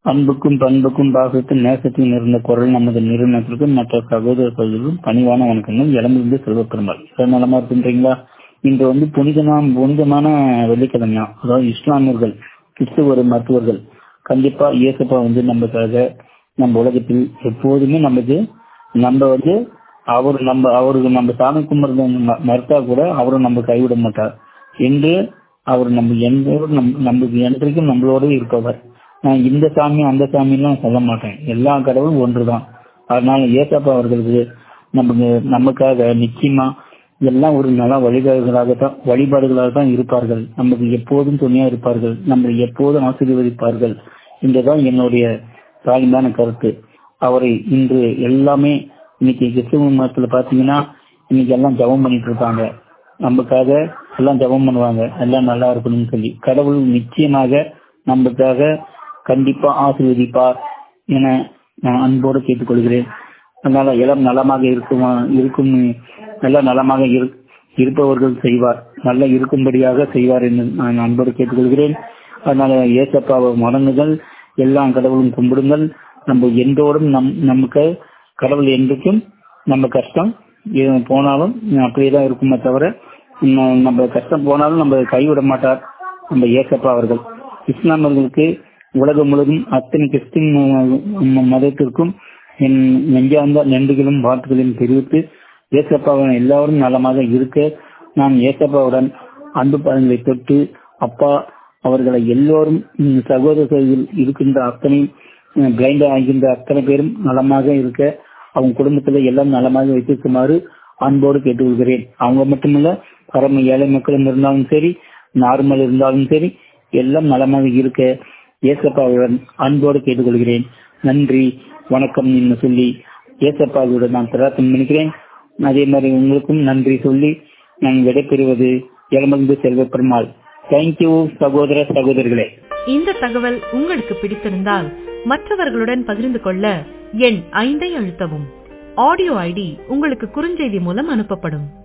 அன்புக்கும் பண்புக்கும் பாசத்தும் நேசத்தையும் இருந்த குரல் நமது நிறுவனத்திற்கும் மற்ற சகோதர சகோதரர்களும் பணிவான வணக்கங்கள் இளமிருந்து செல்வப்பெருமாள் சார் நலமா இருக்கின்றீங்களா இன்று வந்து புனிதமான புனிதமான வெள்ளிக்கிழமையா அதாவது இஸ்லாமியர்கள் கிறிஸ்துவ மருத்துவர்கள் கண்டிப்பா இயேசப்பா வந்து நமக்காக நம்ம உலகத்தில் எப்போதுமே நமக்கு நம்ம வந்து அவர் நம்ம அவருக்கு நம்ம சாமி கும்பிடுறது மறுத்தா கூட அவரும் நம்ம கைவிட மாட்டார் என்று அவர் நம்ம எந்த நம்மளுக்கு என்றைக்கும் நம்மளோட இருப்பவர் நான் இந்த சாமி அந்த சாமிலாம் சொல்ல மாட்டேன் எல்லா கடவுளும் ஒன்றுதான் அதனால ஏசப்பா அவர்களுக்கு நமக்கு நமக்காக நிச்சயமா எல்லாம் ஒரு நல வழிபாடுகளாக தான் வழிபாடுகளாக தான் இருப்பார்கள் நமக்கு எப்போதும் துணையா இருப்பார்கள் நம்ம எப்போதும் ஆசீர்வதிப்பார்கள் என்றுதான் என்னுடைய தாய்மான கருத்து அவரை இன்று எல்லாமே இன்னைக்கு கிறிஸ்துவ மதத்துல பாத்தீங்கன்னா இன்னைக்கு எல்லாம் ஜபம் பண்ணிட்டு இருக்காங்க நமக்காக எல்லாம் ஜபம் பண்ணுவாங்க எல்லாம் நல்லா இருக்கணும்னு சொல்லி கடவுள் நிச்சயமாக நமக்காக கண்டிப்பா ஆசீர்வதிப்பார் என நான் அன்போடு கேட்டுக்கொள்கிறேன் அதனால எல்லாம் நலமாக இருக்குமா இருக்கும் எல்லாம் நலமாக இருப்பவர்கள் செய்வார் நல்ல இருக்கும்படியாக செய்வார் என்று நான் அன்போடு கேட்டுக்கொள்கிறேன் அதனால ஏசப்பாவை மடங்குகள் எல்லா கடவுளும் கும்பிடுங்கள் நம்ம எந்தோடும் நம் நமக்கு கடவுள் என்றைக்கும் நம்ம கஷ்டம் போனாலும் அப்படியேதான் இருக்குமே தவிர நம்ம கஷ்டம் போனாலும் நம்ம கைவிட மாட்டார் நம்ம ஏசப்பா அவர்கள் இஸ்லாமியர்களுக்கு உலகம் முழுவதும் அத்தனை கிறிஸ்டின் மதத்திற்கும் என் நெஞ்சார்ந்த நன்றிகளும் வாழ்த்துக்களையும் தெரிவித்து ஏசப்பாவுடன் எல்லாரும் நலமாக இருக்க நான் ஏசப்பாவுடன் அன்பு பதங்களை தொட்டு அப்பா அவர்களை எல்லோரும் சகோதரர்கள் இருக்கின்ற அத்தனை பிளைண்டா ஆகின்ற அத்தனை பேரும் நலமாக இருக்க அவங்க குடும்பத்துல எல்லாம் நலமாக வைத்திருக்குமாறு அன்போடு கேட்டுக்கொள்கிறேன் அவங்க மட்டுமல்ல பரம ஏழை மக்களும் இருந்தாலும் சரி நார்மல் இருந்தாலும் சரி எல்லாம் நலமாக இருக்க ஏசப்பாவுடன் அன்போடு கேட்டுக்கொள்கிறேன் நன்றி வணக்கம் என்று சொல்லி ஏசப்பாவுடன் நான் பிரார்த்தனை பண்ணிக்கிறேன் அதே மாதிரி உங்களுக்கும் நன்றி சொல்லி நான் விடைபெறுவது எலமந்து செல்வ பெருமாள் தேங்க்யூ சகோதர சகோதரிகளே இந்த தகவல் உங்களுக்கு பிடித்திருந்தால் மற்றவர்களுடன் பகிர்ந்து கொள்ள எண் ஐந்தை அழுத்தவும் ஆடியோ ஐடி உங்களுக்கு குறுஞ்செய்தி மூலம் அனுப்பப்படும்